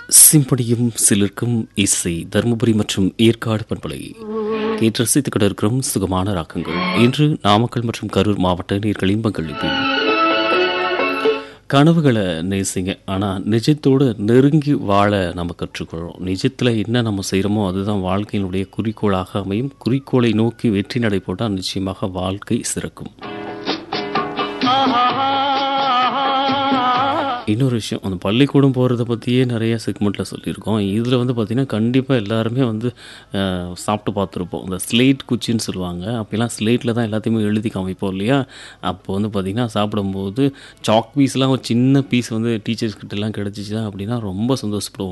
சிம்படியும் சிலிர்க்கும் இசை தருமபுரி மற்றும் ஏற்காடு பண்பலை கேட்டு ரசித்துக் கொண்டிருக்கிறோம் சுகமான ராக்கங்கள் இன்று நாமக்கல் மற்றும் கரூர் மாவட்ட நீர்களின் பங்களிப்பு கனவுகளை நேசிங்க ஆனால் நிஜத்தோடு நெருங்கி வாழ நம்ம கற்றுக்கொள்கிறோம் நிஜத்தில் என்ன நம்ம செய்கிறோமோ அதுதான் வாழ்க்கையினுடைய குறிக்கோளாக அமையும் குறிக்கோளை நோக்கி வெற்றி நடை போட்டால் நிச்சயமாக வாழ்க்கை சிறக்கும் இன்னொரு விஷயம் அந்த பள்ளிக்கூடம் போகிறத பற்றியே நிறைய செக்மெண்ட்டில் சொல்லியிருக்கோம் இதில் வந்து பார்த்திங்கன்னா கண்டிப்பாக எல்லாருமே வந்து அஹ், சாப்பிட்டு பார்த்துருப்போம் இந்த ஸ்லேட் குச்சின்னு சொல்லுவாங்க அப்போலாம் ஸ்லேட்டில் தான் எல்லாத்தையுமே எழுதி காமிப்போம் இல்லையா அப்போ வந்து பார்த்திங்கன்னா சாப்பிடும்போது சாக் பீஸ்லாம் ஒரு சின்ன பீஸ் வந்து டீச்சர்ஸ் கிட்டலாம் கிடச்சிச்சு அப்படின்னா ரொம்ப சந்தோஷப்படுவோம்